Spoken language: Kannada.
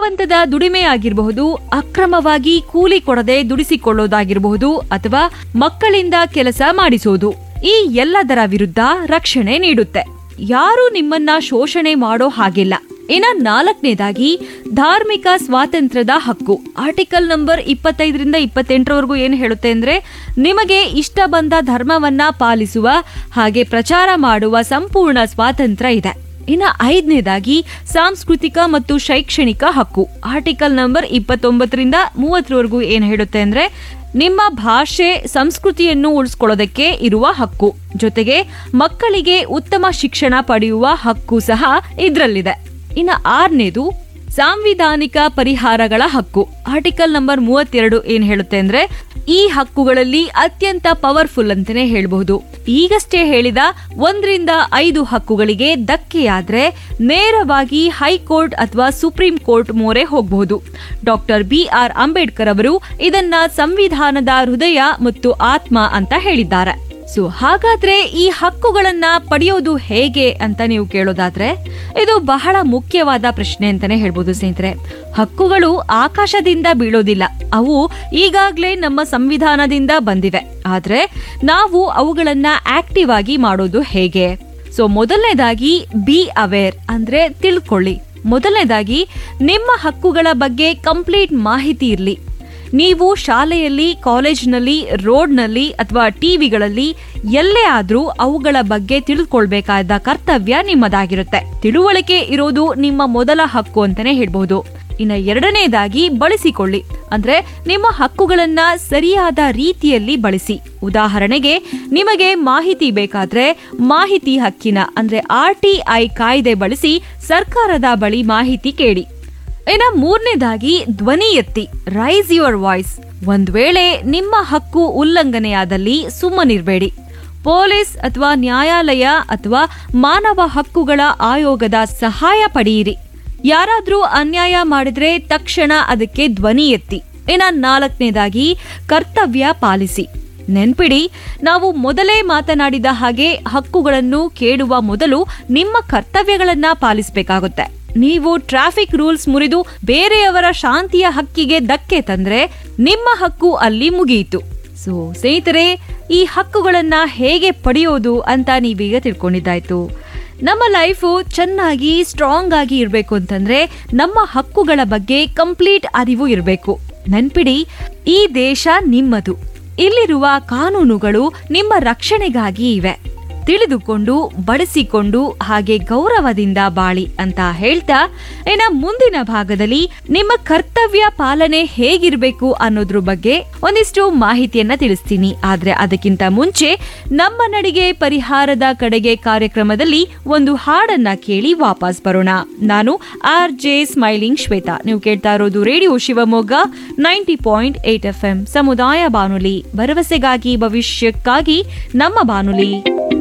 ಬಲವಂತದ ದುಡಿಮೆ ಆಗಿರಬಹುದು ಅಕ್ರಮವಾಗಿ ಕೂಲಿ ಕೊಡದೆ ದುಡಿಸಿಕೊಳ್ಳೋದಾಗಿರಬಹುದು ಅಥವಾ ಮಕ್ಕಳಿಂದ ಕೆಲಸ ಮಾಡಿಸೋದು ಈ ಎಲ್ಲದರ ವಿರುದ್ಧ ರಕ್ಷಣೆ ನೀಡುತ್ತೆ ಯಾರು ನಿಮ್ಮನ್ನ ಶೋಷಣೆ ಮಾಡೋ ಹಾಗಿಲ್ಲ ಇನ್ನ ನಾಲ್ಕನೇದಾಗಿ ಧಾರ್ಮಿಕ ಸ್ವಾತಂತ್ರ್ಯದ ಹಕ್ಕು ಆರ್ಟಿಕಲ್ ನಂಬರ್ ಇಪ್ಪತ್ತೈದರಿಂದ ಇಪ್ಪತ್ತೆಂಟರವರೆಗೂ ಏನು ಹೇಳುತ್ತೆ ಅಂದ್ರೆ ನಿಮಗೆ ಇಷ್ಟ ಬಂದ ಧರ್ಮವನ್ನ ಪಾಲಿಸುವ ಹಾಗೆ ಪ್ರಚಾರ ಮಾಡುವ ಸಂಪೂರ್ಣ ಸ್ವಾತಂತ್ರ್ಯ ಇದೆ ಇನ್ನ ಐದನೇದಾಗಿ ಸಾಂಸ್ಕೃತಿಕ ಮತ್ತು ಶೈಕ್ಷಣಿಕ ಹಕ್ಕು ಆರ್ಟಿಕಲ್ ನಂಬರ್ ಇಪ್ಪತ್ತೊಂಬತ್ತರಿಂದ ಮೂವತ್ತರವರೆಗೂ ಏನ್ ಹೇಳುತ್ತೆ ಅಂದ್ರೆ ನಿಮ್ಮ ಭಾಷೆ ಸಂಸ್ಕೃತಿಯನ್ನು ಉಳಿಸ್ಕೊಳ್ಳೋದಕ್ಕೆ ಇರುವ ಹಕ್ಕು ಜೊತೆಗೆ ಮಕ್ಕಳಿಗೆ ಉತ್ತಮ ಶಿಕ್ಷಣ ಪಡೆಯುವ ಹಕ್ಕು ಸಹ ಇದ್ರಲ್ಲಿದೆ ಇನ್ನು ಆರನೇದು ಸಾಂವಿಧಾನಿಕ ಪರಿಹಾರಗಳ ಹಕ್ಕು ಆರ್ಟಿಕಲ್ ನಂಬರ್ ಮೂವತ್ತೆರಡು ಏನ್ ಹೇಳುತ್ತೆ ಅಂದ್ರೆ ಈ ಹಕ್ಕುಗಳಲ್ಲಿ ಅತ್ಯಂತ ಪವರ್ಫುಲ್ ಅಂತಾನೆ ಹೇಳಬಹುದು ಈಗಷ್ಟೇ ಹೇಳಿದ ಒಂದರಿಂದ ಐದು ಹಕ್ಕುಗಳಿಗೆ ಧಕ್ಕೆಯಾದ್ರೆ ನೇರವಾಗಿ ಹೈಕೋರ್ಟ್ ಅಥವಾ ಸುಪ್ರೀಂ ಕೋರ್ಟ್ ಮೊರೆ ಹೋಗಬಹುದು ಡಾಕ್ಟರ್ ಬಿ ಆರ್ ಅಂಬೇಡ್ಕರ್ ಅವರು ಇದನ್ನ ಸಂವಿಧಾನದ ಹೃದಯ ಮತ್ತು ಆತ್ಮ ಅಂತ ಹೇಳಿದ್ದಾರೆ ಸೊ ಹಾಗಾದ್ರೆ ಈ ಹಕ್ಕುಗಳನ್ನ ಪಡೆಯೋದು ಹೇಗೆ ಅಂತ ನೀವು ಕೇಳೋದಾದ್ರೆ ಇದು ಬಹಳ ಮುಖ್ಯವಾದ ಪ್ರಶ್ನೆ ಅಂತಾನೆ ಹೇಳ್ಬೋದು ಸ್ನೇಹಿತರೆ ಹಕ್ಕುಗಳು ಆಕಾಶದಿಂದ ಬೀಳೋದಿಲ್ಲ ಅವು ಈಗಾಗ್ಲೇ ನಮ್ಮ ಸಂವಿಧಾನದಿಂದ ಬಂದಿವೆ ಆದ್ರೆ ನಾವು ಅವುಗಳನ್ನ ಆಕ್ಟಿವ್ ಆಗಿ ಮಾಡೋದು ಹೇಗೆ ಸೊ ಮೊದಲನೇದಾಗಿ ಬಿ ಅವೇರ್ ಅಂದ್ರೆ ತಿಳ್ಕೊಳ್ಳಿ ಮೊದಲನೇದಾಗಿ ನಿಮ್ಮ ಹಕ್ಕುಗಳ ಬಗ್ಗೆ ಕಂಪ್ಲೀಟ್ ಮಾಹಿತಿ ಇರಲಿ ನೀವು ಶಾಲೆಯಲ್ಲಿ ಕಾಲೇಜ್ನಲ್ಲಿ ರೋಡ್ನಲ್ಲಿ ಅಥವಾ ಟಿವಿಗಳಲ್ಲಿ ಎಲ್ಲೇ ಆದ್ರೂ ಅವುಗಳ ಬಗ್ಗೆ ತಿಳಿದುಕೊಳ್ಬೇಕಾದ ಕರ್ತವ್ಯ ನಿಮ್ಮದಾಗಿರುತ್ತೆ ತಿಳುವಳಿಕೆ ಇರೋದು ನಿಮ್ಮ ಮೊದಲ ಹಕ್ಕು ಅಂತಾನೆ ಹೇಳ್ಬಹುದು ಇನ್ನ ಎರಡನೇದಾಗಿ ಬಳಸಿಕೊಳ್ಳಿ ಅಂದ್ರೆ ನಿಮ್ಮ ಹಕ್ಕುಗಳನ್ನ ಸರಿಯಾದ ರೀತಿಯಲ್ಲಿ ಬಳಸಿ ಉದಾಹರಣೆಗೆ ನಿಮಗೆ ಮಾಹಿತಿ ಬೇಕಾದ್ರೆ ಮಾಹಿತಿ ಹಕ್ಕಿನ ಅಂದ್ರೆ ಆರ್ ಟಿ ಐ ಕಾಯ್ದೆ ಬಳಸಿ ಸರ್ಕಾರದ ಬಳಿ ಮಾಹಿತಿ ಕೇಳಿ ಇನ್ನ ಮೂರನೇದಾಗಿ ಧ್ವನಿ ಎತ್ತಿ ರೈಸ್ ಯುವರ್ ವಾಯ್ಸ್ ಒಂದ್ ವೇಳೆ ನಿಮ್ಮ ಹಕ್ಕು ಉಲ್ಲಂಘನೆಯಾದಲ್ಲಿ ಸುಮ್ಮನಿರ್ಬೇಡಿ ಪೊಲೀಸ್ ಅಥವಾ ನ್ಯಾಯಾಲಯ ಅಥವಾ ಮಾನವ ಹಕ್ಕುಗಳ ಆಯೋಗದ ಸಹಾಯ ಪಡೆಯಿರಿ ಯಾರಾದ್ರೂ ಅನ್ಯಾಯ ಮಾಡಿದ್ರೆ ತಕ್ಷಣ ಅದಕ್ಕೆ ಧ್ವನಿ ಎತ್ತಿ ಇನ್ನ ನಾಲ್ಕನೇದಾಗಿ ಕರ್ತವ್ಯ ಪಾಲಿಸಿ ನೆನ್ಪಿಡಿ ನಾವು ಮೊದಲೇ ಮಾತನಾಡಿದ ಹಾಗೆ ಹಕ್ಕುಗಳನ್ನು ಕೇಳುವ ಮೊದಲು ನಿಮ್ಮ ಕರ್ತವ್ಯಗಳನ್ನ ಪಾಲಿಸಬೇಕಾಗುತ್ತೆ ನೀವು ಟ್ರಾಫಿಕ್ ರೂಲ್ಸ್ ಮುರಿದು ಬೇರೆಯವರ ಶಾಂತಿಯ ಹಕ್ಕಿಗೆ ಧಕ್ಕೆ ತಂದ್ರೆ ನಿಮ್ಮ ಹಕ್ಕು ಅಲ್ಲಿ ಮುಗಿಯಿತು ಸೊ ಸ್ನೇಹಿತರೆ ಈ ಹಕ್ಕುಗಳನ್ನ ಹೇಗೆ ಪಡೆಯೋದು ಅಂತ ನೀವೀಗ ತಿಳ್ಕೊಂಡಿದ್ದಾಯ್ತು ನಮ್ಮ ಲೈಫು ಚೆನ್ನಾಗಿ ಸ್ಟ್ರಾಂಗ್ ಆಗಿ ಇರಬೇಕು ಅಂತಂದ್ರೆ ನಮ್ಮ ಹಕ್ಕುಗಳ ಬಗ್ಗೆ ಕಂಪ್ಲೀಟ್ ಅರಿವು ಇರಬೇಕು ನೆನ್ಪಿಡಿ ಈ ದೇಶ ನಿಮ್ಮದು ಇಲ್ಲಿರುವ ಕಾನೂನುಗಳು ನಿಮ್ಮ ರಕ್ಷಣೆಗಾಗಿ ಇವೆ ತಿಳಿದುಕೊಂಡು ಬಳಸಿಕೊಂಡು ಹಾಗೆ ಗೌರವದಿಂದ ಬಾಳಿ ಅಂತ ಹೇಳ್ತಾ ಇನ್ನ ಮುಂದಿನ ಭಾಗದಲ್ಲಿ ನಿಮ್ಮ ಕರ್ತವ್ಯ ಪಾಲನೆ ಹೇಗಿರ್ಬೇಕು ಅನ್ನೋದ್ರ ಬಗ್ಗೆ ಒಂದಿಷ್ಟು ಮಾಹಿತಿಯನ್ನ ತಿಳಿಸ್ತೀನಿ ಆದ್ರೆ ಅದಕ್ಕಿಂತ ಮುಂಚೆ ನಮ್ಮ ನಡಿಗೆ ಪರಿಹಾರದ ಕಡೆಗೆ ಕಾರ್ಯಕ್ರಮದಲ್ಲಿ ಒಂದು ಹಾಡನ್ನ ಕೇಳಿ ವಾಪಸ್ ಬರೋಣ ನಾನು ಆರ್ ಜೆ ಸ್ಮೈಲಿಂಗ್ ಶ್ವೇತಾ ನೀವು ಕೇಳ್ತಾ ಇರೋದು radio Shivamogga ninety point eight F M ಸಮುದಾಯ ಬಾನುಲಿ ಭರವಸೆಗಾಗಿ ಭವಿಷ್ಯಕ್ಕಾಗಿ ನಮ್ಮ ಬಾನುಲಿ